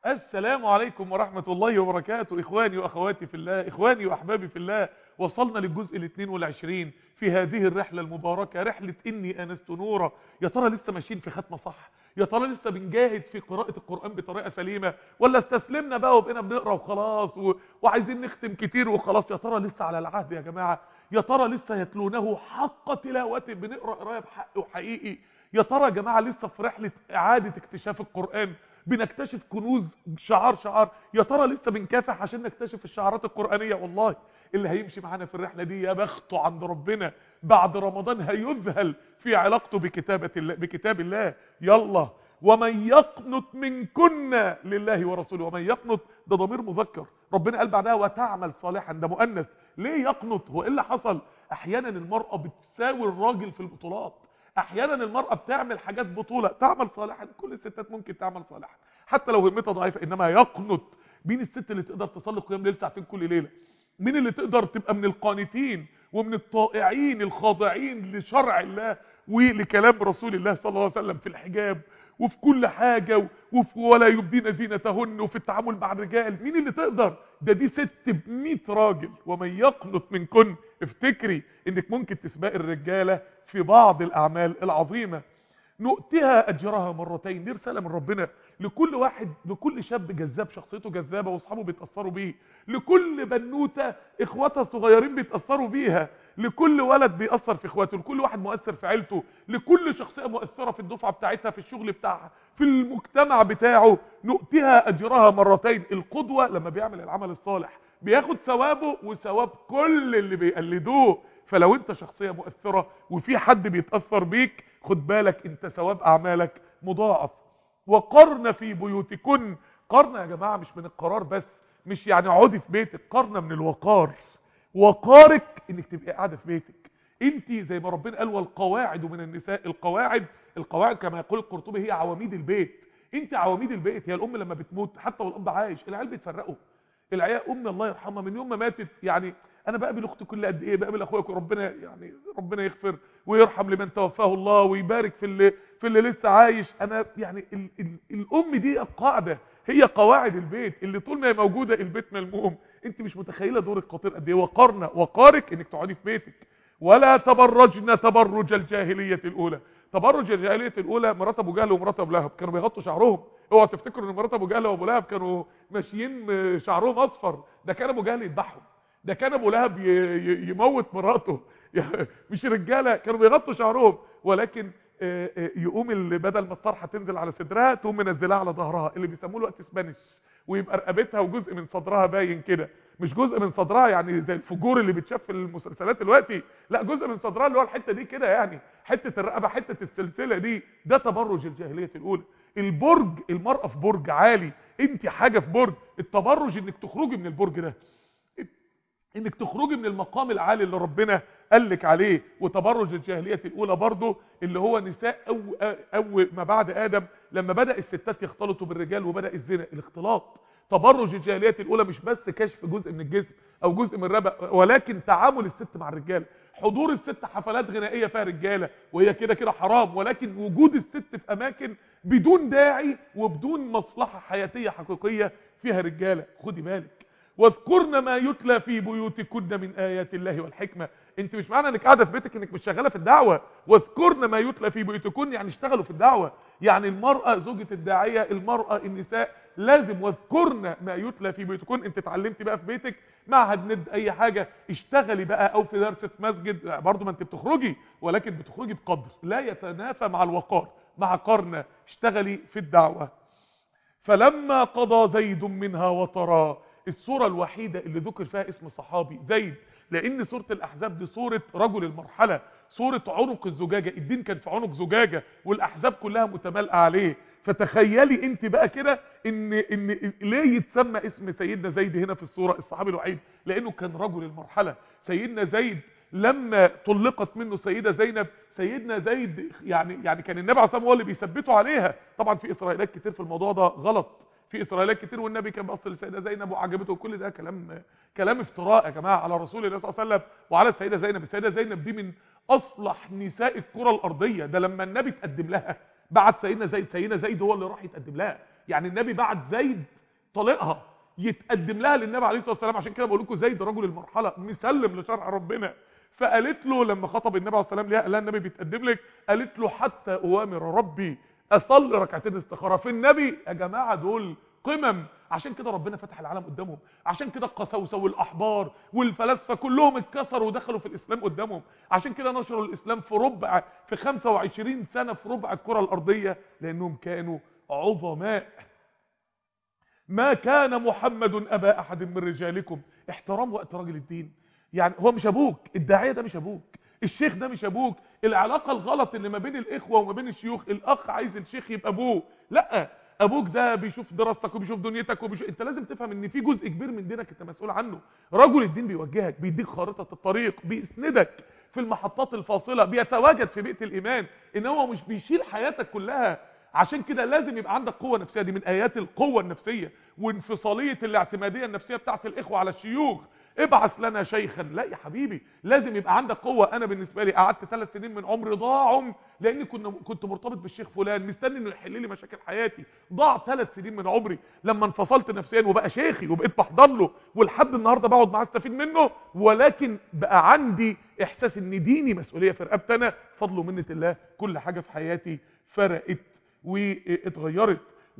السلام عليكم ورحمة الله وبركاته إخواني وأخواتي في الله إخواني وأحبابي في الله وصلنا للجزء الاثنين والعشرين في هذه الرحلة المباركة رحلة إني آنست نورا يا ترى لسه ماشيين في ختمة صح يا ترى لسه بنجاهد في قراءة القرآن بطريقة سليمة ولا استسلمنا بقى وبقينا بنقرأ وخلاص و... وعايزين نختم كتير وخلاص يا ترى لسه على العهد يا جماعة يا ترى لسه يتلونه حق تلاوته بنقرأ قراية بحق وحقيقي يا ترى يا جماعة لسه في رحلة إعادة اكتشاف القرآن بنكتشف كنوز شعار شعار يا ترى لسه بنكافح عشان نكتشف الشعارات القرآنية والله اللي هيمشي معانا في الرحلة دي يا بخته عند ربنا بعد رمضان هيذهل في علاقته بكتابة الله بكتاب الله يلا ومن يقنط منكن لله ورسوله ومن يقنط ده ضمير مذكر ربنا قال بعدها وتعمل صالحا ده مؤنث ليه يقنط هو ايه اللي حصل احيانا المرأة بتساوي الراجل في البطولات احيانا المرأة بتعمل حاجات بطولة تعمل صالحا كل الستات ممكن تعمل صالحا حتى لو همتها ضعيفة انما يقنط مين الست اللي تقدر تصلي قيام ليل ساعتين كل ليلة مين اللي تقدر تبقى من القانتين ومن الطائعين الخاضعين لشرع الله ولكلام رسول الله صلى الله عليه وسلم في الحجاب وفي كل حاجة وفي ولا يبدين زينتهن وفي التعامل مع الرجال مين اللي تقدر ده دي ست ب راجل ومن يقنط منكن افتكري انك ممكن تسبق الرجالة في بعض الاعمال العظيمة نؤتها اجرها مرتين دي رساله من ربنا لكل واحد لكل شاب جذاب شخصيته جذابه واصحابه بيتاثروا بيه لكل بنوته اخواتها الصغيرين بيتاثروا بيها لكل ولد بيأثر في اخواته لكل واحد مؤثر في عيلته لكل شخصيه مؤثره في الدفعه بتاعتها في الشغل بتاعها في المجتمع بتاعه نؤتها اجرها مرتين القدوه لما بيعمل العمل الصالح بياخد ثوابه وثواب كل اللي بيقلدوه فلو انت شخصيه مؤثره وفي حد بيتاثر بيك خد بالك انت ثواب اعمالك مضاعف وقرن في بيوتكن قرن يا جماعه مش من القرار بس مش يعني اقعدي في بيتك قرن من الوقار وقارك انك تبقى قاعده في بيتك انت زي ما ربنا قال والقواعد من النساء القواعد القواعد كما يقول القرطبي هي عواميد البيت انت عواميد البيت هي الام لما بتموت حتى والاب عايش العيال بيتفرقوا العيال ام الله يرحمها من يوم ما ماتت يعني انا بقابل اختي كل قد ايه بقابل اخويا ربنا يعني ربنا يغفر ويرحم لمن توفاه الله ويبارك في اللي في اللي لسه عايش انا يعني ال ال الام دي القاعده هي قواعد البيت اللي طول ما هي موجوده البيت ملموم انت مش متخيله دور الخطير قد ايه وقرنا وقارك انك تقعدي في بيتك ولا تبرجن تبرج الجاهليه الاولى تبرج الجاهليه الاولى مرات ابو جهل ومرات ابو لهب كانوا بيغطوا شعرهم اوعوا تفتكروا ان مرات ابو جهل وابو لهب كانوا ماشيين شعرهم اصفر ده كان ابو جهل يذبحهم ده كان ابو لهب يموت مراته مش رجاله كانوا بيغطوا شعرهم ولكن يقوم اللي بدل ما الطرحه تنزل على صدرها تقوم منزلها على ظهرها اللي بيسموه الوقت سبانيش ويبقى رقبتها وجزء من صدرها باين كده مش جزء من صدرها يعني زي الفجور اللي بيتشاف في المسلسلات دلوقتي لا جزء من صدرها اللي هو الحته دي كده يعني حته الرقبه حته السلسله دي ده تبرج الجاهليه الاولى البرج المراه في برج عالي انت حاجه في برج التبرج انك تخرجي من البرج ده انك تخرجي من المقام العالي اللي ربنا قالك عليه وتبرج الجاهليه الاولى برضه اللي هو نساء او او ما بعد ادم لما بدا الستات يختلطوا بالرجال وبدا الزنا الاختلاط تبرج الجاهليه الاولى مش بس كشف جزء من الجسم او جزء من الربع ولكن تعامل الست مع الرجال حضور الست حفلات غنائيه فيها رجاله وهي كده كده حرام ولكن وجود الست في اماكن بدون داعي وبدون مصلحه حياتيه حقيقيه فيها رجاله خدي بالك واذكرن ما يتلى في بيوتكن من ايات الله والحكمه انت مش معنى انك قاعده في بيتك انك مش شغاله في الدعوه واذكرن ما يتلى في بيوتكن يعني اشتغلوا في الدعوه يعني المراه زوجة الداعيه المراه النساء لازم واذكرن ما يتلى في بيوتكن انت اتعلمتي بقى في بيتك معهد ند اي حاجه اشتغلي بقى او في درس مسجد برضه ما انت بتخرجي ولكن بتخرجي بقدر لا يتنافى مع الوقار مع قرن اشتغلي في الدعوه فلما قضى زيد منها وطرا الصورة الوحيدة اللي ذكر فيها اسم صحابي زيد لان سورة الاحزاب دي صورة رجل المرحلة صورة عنق الزجاجة الدين كان في عنق زجاجة والاحزاب كلها متمالئة عليه فتخيلي انت بقى كده ان ان ليه يتسمى اسم سيدنا زيد هنا في الصورة الصحابي الوحيد لانه كان رجل المرحلة سيدنا زيد لما طلقت منه سيدة زينب سيدنا زيد يعني يعني كان النبي عليه الصلاه والسلام هو اللي بيثبته عليها طبعا في اسرائيليات كتير في الموضوع ده غلط في اسرائيليات كتير والنبي كان بيصل للسيده زينب وعجبته كل ده كلام كلام افتراء يا جماعه على رسول الله صلى الله عليه وسلم وعلى السيده زينب السيده زينب دي من اصلح نساء الكره الارضيه ده لما النبي تقدم لها بعت سيدنا زيد سيدنا زيد هو اللي راح يتقدم لها يعني النبي بعت زيد طليقها يتقدم لها للنبي عليه الصلاه والسلام عشان كده بقول لكم زيد رجل المرحله مسلم لشرع ربنا فقالت له لما خطب النبي عليه الصلاه والسلام ليها قال لها النبي بيتقدم لك قالت له حتى اوامر ربي اصلي ركعتين استخاره في النبي يا جماعه دول قمم عشان كده ربنا فتح العالم قدامهم عشان كده القساوسه والاحبار والفلاسفه كلهم اتكسروا ودخلوا في الاسلام قدامهم عشان كده نشروا الاسلام في ربع في 25 سنه في ربع الكره الارضيه لانهم كانوا عظماء ما كان محمد ابا احد من رجالكم احترام وقت راجل الدين يعني هو مش ابوك الداعيه ده مش ابوك الشيخ ده مش ابوك العلاقه الغلط اللي ما بين الاخوه وما بين الشيوخ الاخ عايز الشيخ يبقى ابوه لا ابوك ده بيشوف دراستك وبيشوف دنيتك وبيشوف... انت لازم تفهم ان في جزء كبير من دينك انت مسؤول عنه رجل الدين بيوجهك بيديك خارطه الطريق بيسندك في المحطات الفاصله بيتواجد في بيئه الايمان ان هو مش بيشيل حياتك كلها عشان كده لازم يبقى عندك قوه نفسيه دي من ايات القوه النفسيه وانفصاليه الاعتماديه النفسيه بتاعت الاخوه على الشيوخ ابعث لنا شيخا لا يا حبيبي لازم يبقى عندك قوه انا بالنسبه لي قعدت ثلاث سنين من عمري ضاعوا لاني كنت كنت مرتبط بالشيخ فلان مستني انه يحل لي مشاكل حياتي ضاع ثلاث سنين من عمري لما انفصلت نفسيا وبقى شيخي وبقيت بحضر له ولحد النهارده بقعد معاه استفيد منه ولكن بقى عندي احساس ان ديني مسؤوليه في رقبتي انا فضل ومنه الله كل حاجه في حياتي فرقت واتغيرت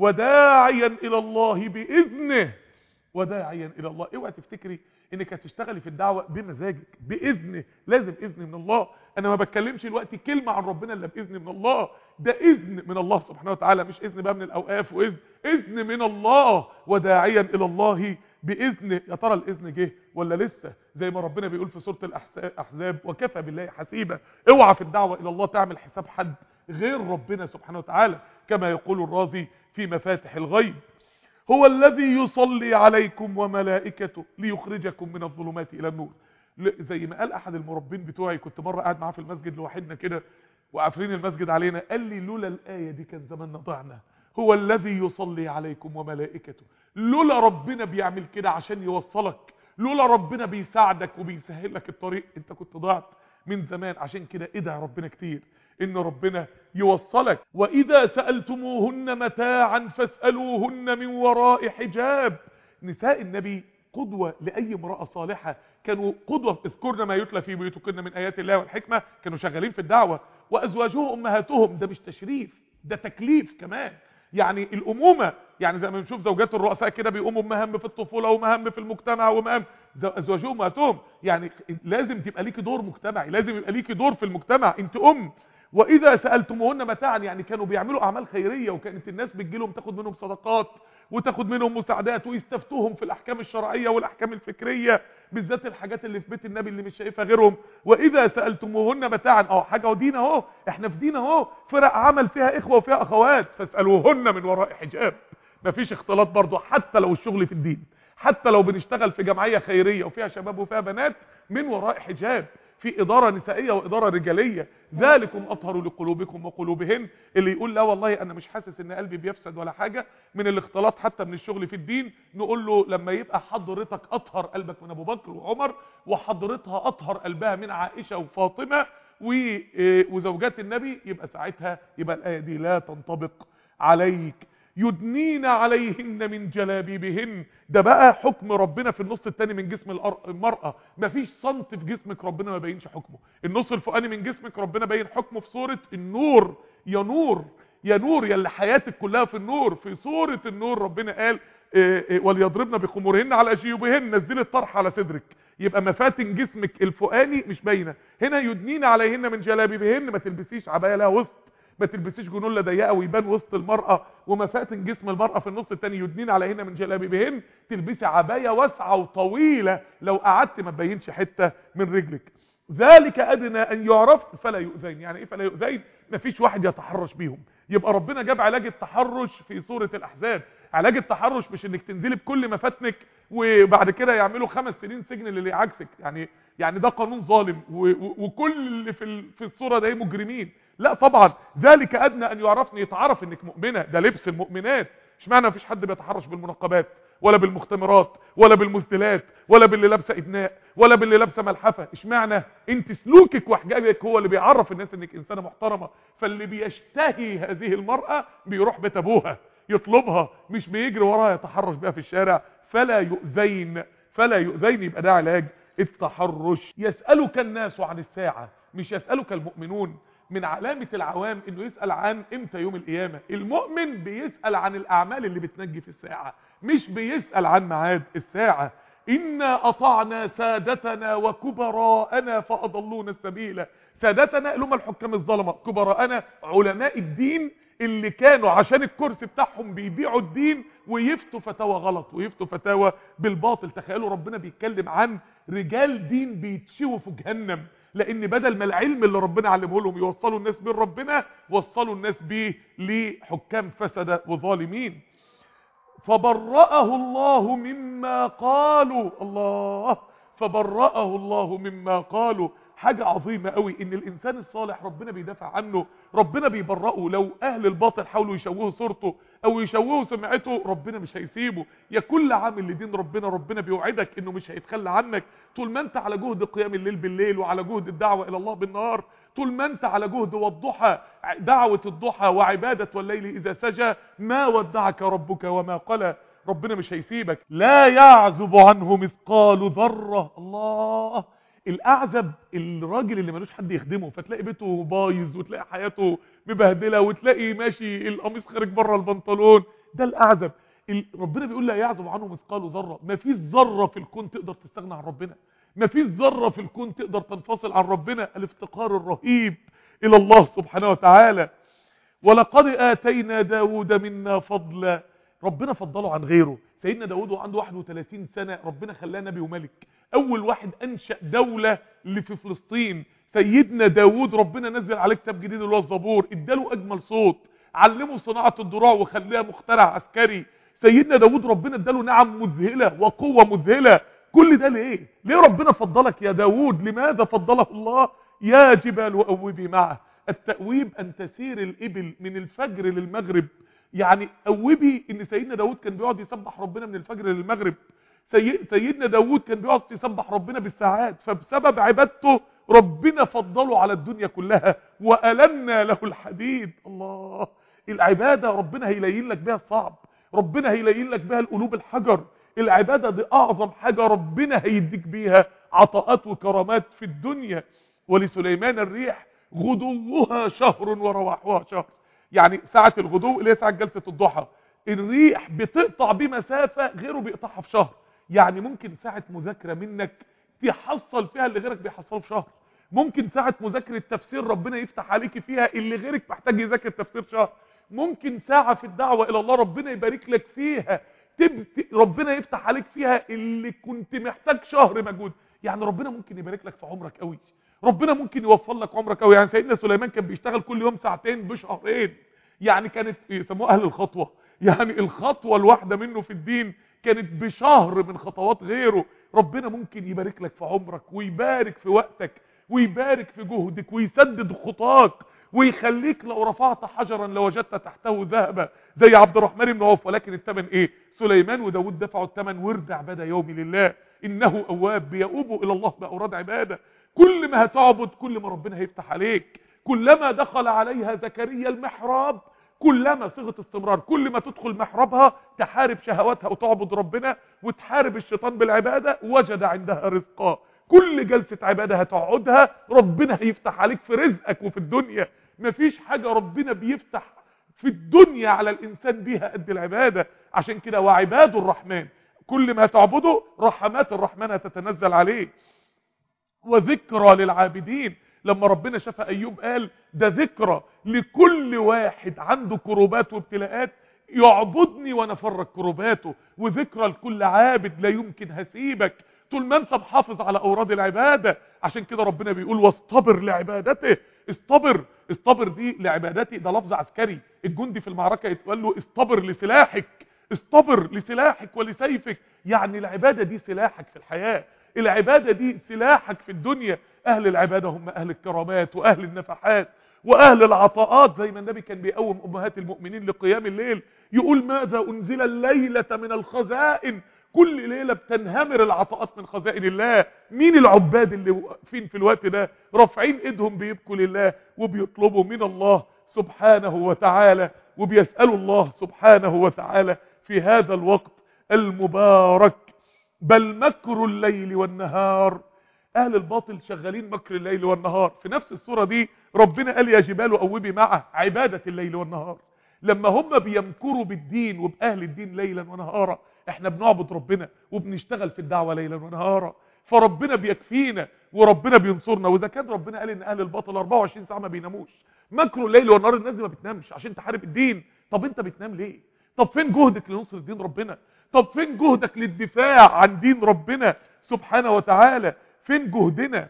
وداعيا الى الله باذنه وداعيا الى الله اوعى تفتكري انك هتشتغلي في الدعوه بمزاجك باذنه لازم اذن من الله انا ما بتكلمش دلوقتي كلمه عن ربنا الا باذن من الله ده اذن من الله سبحانه وتعالى مش اذن بقى من الاوقاف واذن اذن من الله وداعيا الى الله باذن يا ترى الاذن جه ولا لسه زي ما ربنا بيقول في سوره الاحزاب وكفى بالله حسيبا اوعى في الدعوه الى الله تعمل حساب حد غير ربنا سبحانه وتعالى كما يقول الرازي في مفاتح الغيب هو الذي يصلي عليكم وملائكته ليخرجكم من الظلمات الى النور زي ما قال احد المربين بتوعي كنت مره قاعد معاه في المسجد لوحدنا كده وقافلين المسجد علينا قال لي لولا الايه دي كان زماننا ضعنا هو الذي يصلي عليكم وملائكته لولا ربنا بيعمل كده عشان يوصلك لولا ربنا بيساعدك وبيسهل لك الطريق انت كنت ضعت من زمان عشان كده ادعي ربنا كتير ان ربنا يوصلك واذا سألتموهن متاعا فاسألوهن من وراء حجاب نساء النبي قدوة لأي امرأة صالحة كانوا قدوة اذكرن ما يتلى في بيوتكن من آيات الله والحكمة كانوا شغالين في الدعوة وأزواجهم أمهاتهم ده مش تشريف ده تكليف كمان يعني الأمومة يعني زي ما بنشوف زوجات الرؤساء كده بيقوموا بمهام في الطفولة ومهام في المجتمع ومهام أزواجهم أمهاتهم يعني لازم تبقى ليكي دور مجتمعي لازم يبقى ليكي دور في المجتمع انت أم واذا سالتموهن متاعا يعني كانوا بيعملوا اعمال خيريه وكانت الناس بتجي لهم تاخد منهم صدقات وتاخد منهم مساعدات ويستفتوهم في الاحكام الشرعيه والاحكام الفكريه بالذات الحاجات اللي في بيت النبي اللي مش شايفها غيرهم واذا سالتموهن متاعا اه حاجه ودين اهو احنا في دين اهو فرق عمل فيها اخوه وفيها اخوات فاسالوهن من وراء حجاب مفيش اختلاط برضه حتى لو الشغل في الدين حتى لو بنشتغل في جمعيه خيريه وفيها شباب وفيها بنات من وراء حجاب في إدارة نسائية وإدارة رجالية ذلكم أطهر لقلوبكم وقلوبهن اللي يقول لا والله أنا مش حاسس إن قلبي بيفسد ولا حاجة من الاختلاط حتى من الشغل في الدين نقول له لما يبقى حضرتك أطهر قلبك من أبو بكر وعمر وحضرتها أطهر قلبها من عائشة وفاطمة وزوجات النبي يبقى ساعتها يبقى الآية دي لا تنطبق عليك يدنين عليهن من جلابيبهن ده بقى حكم ربنا في النص الثاني من جسم المرأة مفيش صنت في جسمك ربنا ما بينش حكمه النص الفوقاني من جسمك ربنا بين حكمه في سورة النور يا نور يا نور يا اللي حياتك كلها في النور في سورة النور ربنا قال وليضربن بخمورهن على جيوبهن نزل الطرح على صدرك يبقى مفاتن جسمك الفوقاني مش باينه هنا يدنين عليهن من جلابيبهن ما تلبسيش عبايه لها وسط ما تلبسيش جنولة ضيقه ويبان وسط المرأة ومفاتن جسم المرأة في النص التاني يدنين عليهن من جلابيبهن تلبسي عباية واسعة وطويلة لو قعدت ما تبينش حتة من رجلك ذلك أدنى أن يعرف فلا يؤذين يعني إيه فلا يؤذين مفيش واحد يتحرش بيهم يبقى ربنا جاب علاج التحرش في سورة الأحزاب علاج التحرش مش انك تنزلي بكل مفاتنك وبعد كده يعملوا خمس سنين سجن للي عكسك يعني يعني ده قانون ظالم وكل اللي في في الصوره ده مجرمين لا طبعا ذلك ادنى ان يعرفني يتعرف انك مؤمنه ده لبس المؤمنات اشمعنى مفيش حد بيتحرش بالمنقبات ولا بالمختمرات ولا بالمزدلات ولا باللي لابسه ادناء ولا باللي لابسه ملحفه اشمعنى انت سلوكك وحجابك هو اللي بيعرف الناس انك انسانه محترمه فاللي بيشتهي هذه المراه بيروح بيت ابوها يطلبها مش بيجري وراها يتحرش بيها في الشارع فلا يؤذين فلا يؤذين يبقى ده علاج التحرش يسألك الناس عن الساعة مش يسألك المؤمنون من علامة العوام انه يسأل عن امتى يوم القيامة المؤمن بيسأل عن الاعمال اللي بتنجي في الساعة مش بيسأل عن ميعاد الساعة إنا أطعنا سادتنا وكبراءنا فأضلونا السبيل سادتنا اللي هم الحكام الظلمة كبراءنا علماء الدين اللي كانوا عشان الكرسي بتاعهم بيبيعوا الدين ويفتوا فتاوى غلط ويفتوا فتاوى بالباطل تخيلوا ربنا بيتكلم عن رجال دين بيتشووا في جهنم لان بدل ما العلم اللي ربنا علمه لهم يوصلوا الناس بيه ربنا وصلوا الناس بيه لحكام فسدة وظالمين فبرأه الله مما قالوا الله فبرأه الله مما قالوا حاجة عظيمة قوي ان الانسان الصالح ربنا بيدافع عنه ربنا بيبرأه لو اهل الباطل حاولوا يشوهوا صورته او يشوهوا سمعته ربنا مش هيسيبه يا كل عامل لدين ربنا ربنا بيوعدك انه مش هيتخلى عنك طول ما انت على جهد قيام الليل بالليل وعلى جهد الدعوة الى الله بالنهار طول ما انت على جهد والضحى دعوة الضحى وعبادة والليل اذا سجى ما ودعك ربك وما قلى ربنا مش هيسيبك لا يعزب عنه مثقال ذرة الله الاعزب الراجل اللي ملوش حد يخدمه فتلاقي بيته بايظ وتلاقي حياته مبهدله وتلاقي ماشي القميص خارج بره البنطلون ده الاعزب ربنا بيقول لا يعزب عنه مثقال ذره ما فيش ذره في الكون تقدر تستغنى عن ربنا ما فيش ذره في الكون تقدر تنفصل عن ربنا الافتقار الرهيب الى الله سبحانه وتعالى ولقد اتينا داود منا فضلا ربنا فضله عن غيره سيدنا داود وعنده 31 سنة ربنا خلاه نبي وملك اول واحد انشأ دولة اللي في فلسطين سيدنا داود ربنا نزل عليه كتاب جديد اللي هو الزبور اداله اجمل صوت علمه صناعة الدروع وخلاه مخترع عسكري سيدنا داود ربنا اداله نعم مذهلة وقوة مذهلة كل ده ليه ليه ربنا فضلك يا داود لماذا فضله الله يا جبال أوبي معه التأويب أن تسير الإبل من الفجر للمغرب يعني أوبي ان سيدنا داود كان بيقعد يسبح ربنا من الفجر للمغرب سي... سيدنا داود كان بيقعد يسبح ربنا بالساعات فبسبب عبادته ربنا فضله على الدنيا كلها وألنا له الحديد الله العبادة ربنا هيلين لك بها الصعب ربنا هيلين لك بها القلوب الحجر العبادة دي أعظم حاجة ربنا هيديك بيها عطاءات وكرامات في الدنيا ولسليمان الريح غدوها شهر ورواحها شهر يعني ساعة الغدو اللي هي ساعة جلسة الضحى الريح بتقطع بمسافة غيره بيقطعها في شهر يعني ممكن ساعة مذاكرة منك تحصل فيها اللي غيرك بيحصله في شهر ممكن ساعة مذاكرة تفسير ربنا يفتح عليك فيها اللي غيرك محتاج يذاكر تفسير شهر ممكن ساعة في الدعوة الى الله ربنا يبارك لك فيها تبت... ربنا يفتح عليك فيها اللي كنت محتاج شهر مجهود يعني ربنا ممكن يبارك لك في عمرك قوي ربنا ممكن يوفر لك عمرك قوي يعني سيدنا سليمان كان بيشتغل كل يوم ساعتين بشهرين يعني كانت يسموها اهل الخطوة يعني الخطوة الواحدة منه في الدين كانت بشهر من خطوات غيره ربنا ممكن يبارك لك في عمرك ويبارك في وقتك ويبارك في جهدك ويسدد خطاك ويخليك لو رفعت حجرا لوجدت تحته ذهبا زي عبد الرحمن بن عوف ولكن الثمن ايه سليمان وداود دفعوا الثمن ورد عبادة يومي لله انه اواب بيؤوبوا الى الله باوراد عبادة كل ما هتعبد كل ما ربنا هيفتح عليك كلما دخل عليها زكريا المحراب كلما صيغه استمرار كل ما تدخل محرابها تحارب شهواتها وتعبد ربنا وتحارب الشيطان بالعبادة وجد عندها رزقا كل جلسة عبادة هتقعدها ربنا هيفتح عليك في رزقك وفي الدنيا مفيش حاجة ربنا بيفتح في الدنيا على الإنسان بيها قد العبادة عشان كده وعباد الرحمن كل ما تعبده رحمات الرحمن هتتنزل عليه وذكرى للعابدين لما ربنا شاف ايوب قال ده ذكرى لكل واحد عنده كروبات وابتلاءات يعبدني وانا فرج كروباته وذكرى لكل عابد لا يمكن هسيبك طول ما انت محافظ على اوراد العبادة عشان كده ربنا بيقول واصطبر لعبادته اصطبر اصطبر دي لعبادتي ده لفظ عسكري الجندي في المعركة يتقال له اصطبر لسلاحك اصطبر لسلاحك ولسيفك يعني العبادة دي سلاحك في الحياة العبادة دي سلاحك في الدنيا اهل العبادة هم اهل الكرامات واهل النفحات واهل العطاءات زي ما النبي كان بيقوم امهات المؤمنين لقيام الليل يقول ماذا انزل الليلة من الخزائن كل ليلة بتنهمر العطاءات من خزائن الله مين العباد اللي واقفين في الوقت ده رافعين ايدهم بيبكوا لله وبيطلبوا من الله سبحانه وتعالى وبيسألوا الله سبحانه وتعالى في هذا الوقت المبارك بل مكر الليل والنهار اهل الباطل شغالين مكر الليل والنهار في نفس السورة دي ربنا قال يا جبال اوبي معه عبادة الليل والنهار لما هم بيمكروا بالدين وبأهل الدين ليلا ونهارا احنا بنعبد ربنا وبنشتغل في الدعوة ليلا ونهارا فربنا بيكفينا وربنا بينصرنا واذا كان ربنا قال ان اهل الباطل 24 ساعة ما بيناموش مكروا الليل والنهار الناس دي ما بتنامش عشان تحارب الدين طب انت بتنام ليه طب فين جهدك لنصر دين ربنا طب فين جهدك للدفاع عن دين ربنا سبحانه وتعالى فين جهدنا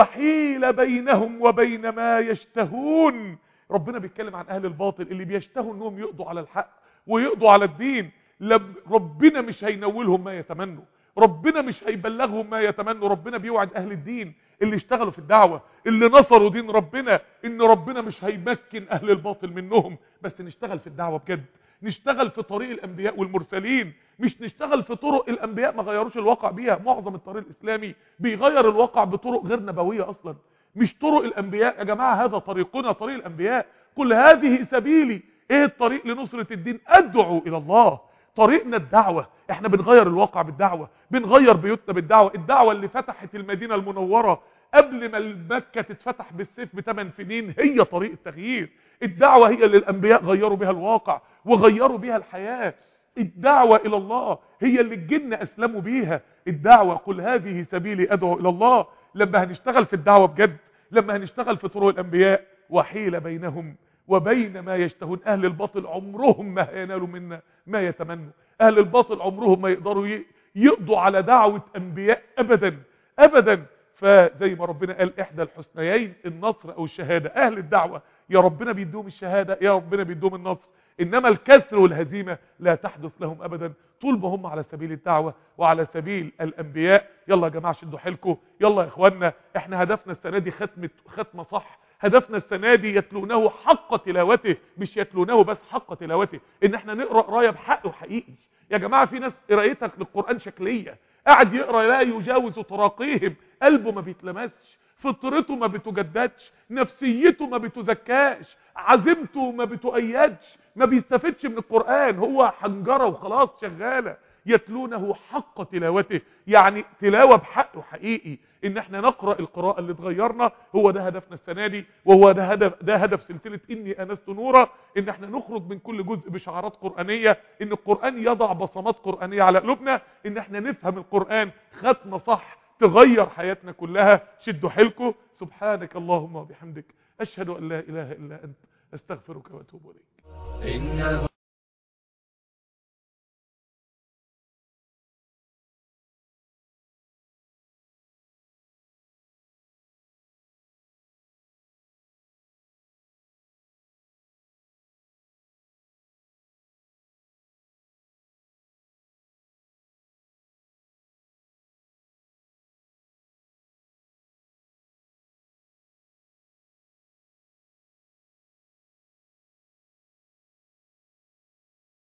وحيل بينهم وبين ما يشتهون ربنا بيتكلم عن اهل الباطل اللي بيشتهوا انهم يقضوا على الحق ويقضوا على الدين لب ربنا مش هينولهم ما يتمنوا ربنا مش هيبلغهم ما يتمنوا ربنا بيوعد اهل الدين اللي اشتغلوا في الدعوة اللي نصروا دين ربنا ان ربنا مش هيمكن اهل الباطل منهم بس نشتغل في الدعوة بجد نشتغل في طريق الانبياء والمرسلين مش نشتغل في طرق الانبياء ما غيروش الواقع بيها معظم الطريق الاسلامي بيغير الواقع بطرق غير نبوية اصلا مش طرق الانبياء يا جماعة هذا طريقنا طريق الانبياء قل هذه سبيلي ايه الطريق لنصرة الدين ادعو الى الله طريقنا الدعوة احنا بنغير الواقع بالدعوة بنغير بيوتنا بالدعوة الدعوة اللي فتحت المدينة المنورة قبل ما مكة تتفتح بالسيف بثمان سنين هي طريق التغيير الدعوة هي اللي الانبياء غيروا بها الواقع وغيروا بها الحياة الدعوة الى الله هي اللي الجن اسلموا بيها الدعوة قل هذه سبيلي ادعو الى الله لما هنشتغل في الدعوة بجد لما هنشتغل في طرق الانبياء وحيل بينهم وبين ما يشتهون اهل الباطل عمرهم ما هينالوا منا ما يتمنوا اهل الباطل عمرهم ما يقدروا يقضوا على دعوة انبياء ابدا ابدا فزي ما ربنا قال احدى الحسنيين النصر او الشهادة اهل الدعوة يا ربنا بيدوم الشهادة يا ربنا بيدوم النصر انما الكسر والهزيمة لا تحدث لهم ابدا طول ما هم على سبيل الدعوة وعلى سبيل الانبياء يلا يا جماعة شدوا حيلكم يلا يا اخوانا احنا هدفنا السنة دي ختمة ختمة صح هدفنا السنة دي يتلونه حق تلاوته مش يتلونه بس حق تلاوته ان احنا نقرأ قرايه بحق وحقيقي يا جماعة في ناس قرايتك للقرآن شكلية قاعد يقرأ لا يجاوز تراقيهم قلبه ما بيتلمسش فطرته ما بتجددش نفسيته ما بتزكاش عزيمته ما بتؤيدش ما بيستفدش من القرآن هو حنجرة وخلاص شغالة يتلونه حق تلاوته يعني تلاوة بحق وحقيقي ان احنا نقرأ القراءة اللي تغيرنا هو ده هدفنا السنة دي وهو ده هدف, ده هدف سلسلة اني انست نورا ان احنا نخرج من كل جزء بشعارات قرآنية ان القرآن يضع بصمات قرآنية على قلوبنا ان احنا نفهم القرآن ختمة صح تغير حياتنا كلها شدوا حيلكم سبحانك اللهم وبحمدك اشهد ان لا اله الا انت استغفرك واتوب اليك